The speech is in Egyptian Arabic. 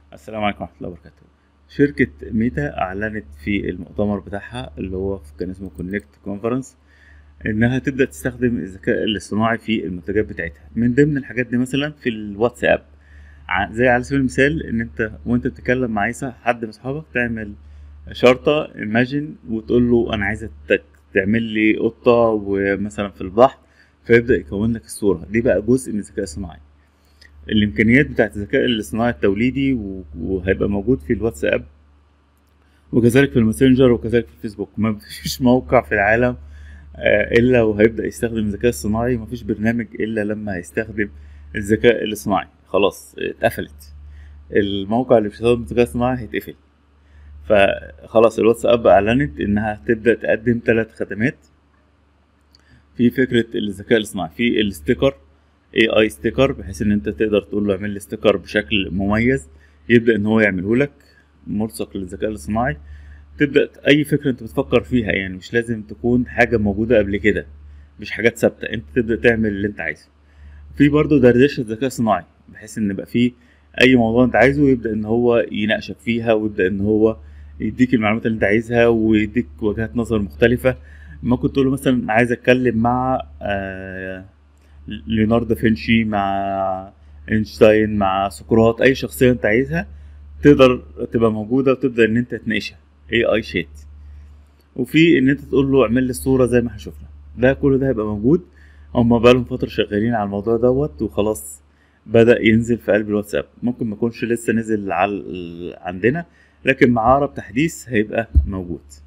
السلام عليكم ورحمة الله وبركاته شركة ميتا أعلنت في المؤتمر بتاعها اللي هو كان اسمه كونكت كونفرنس إنها تبدأ تستخدم الذكاء الاصطناعي في المنتجات بتاعتها من ضمن الحاجات دي مثلا في الواتساب ع- زي على سبيل المثال إن أنت وأنت بتتكلم مع عيسى حد من أصحابك تعمل شرطة ايماجن وتقول له أنا عايزك تك- تعمل لي قطة ومثلا في البحر فيبدأ يكون لك الصورة دي بقى جزء من الذكاء الصناعي الامكانيات بتاعت الذكاء الاصطناعي التوليدي و- وهيبقى موجود في الواتساب وكذلك في الماسنجر وكذلك في الفيسبوك ما فيش موقع في العالم آه، الا وهيبدا يستخدم الذكاء الصناعي ما فيش برنامج الا لما هيستخدم الذكاء الاصطناعي خلاص اتقفلت الموقع اللي بيستخدم الذكاء الصناعي هيتقفل فخلاص الواتساب اعلنت انها هتبدا تقدم ثلاث خدمات في فكره الذكاء الاصطناعي في الستيكر اي اي ستيكر بحيث ان انت تقدر تقول له اعمل لي ستيكر بشكل مميز يبدا ان هو يعمله لك ملصق للذكاء الاصطناعي تبدا اي فكره انت بتفكر فيها يعني مش لازم تكون حاجه موجوده قبل كده مش حاجات ثابته انت تبدا تعمل اللي انت عايزه في برضه دردشه ذكاء صناعي بحيث ان يبقى في اي موضوع انت عايزه يبدا ان هو يناقشك فيها ويبدا ان هو يديك المعلومات اللي انت عايزها ويديك وجهات نظر مختلفه ممكن تقول له مثلا عايز اتكلم مع آه ليوناردو فينشي مع اينشتاين مع سقراط اي شخصيه انت عايزها تقدر تبقى موجوده وتبدا ان انت تناقشها اي اي شات وفي ان انت تقول له اعمل لي الصوره زي ما احنا شفنا ده كل ده هيبقى موجود هما بقالهم فتره شغالين على الموضوع دوت وخلاص بدا ينزل في قلب الواتساب ممكن ما يكونش لسه نزل على عندنا لكن مع اقرب تحديث هيبقى موجود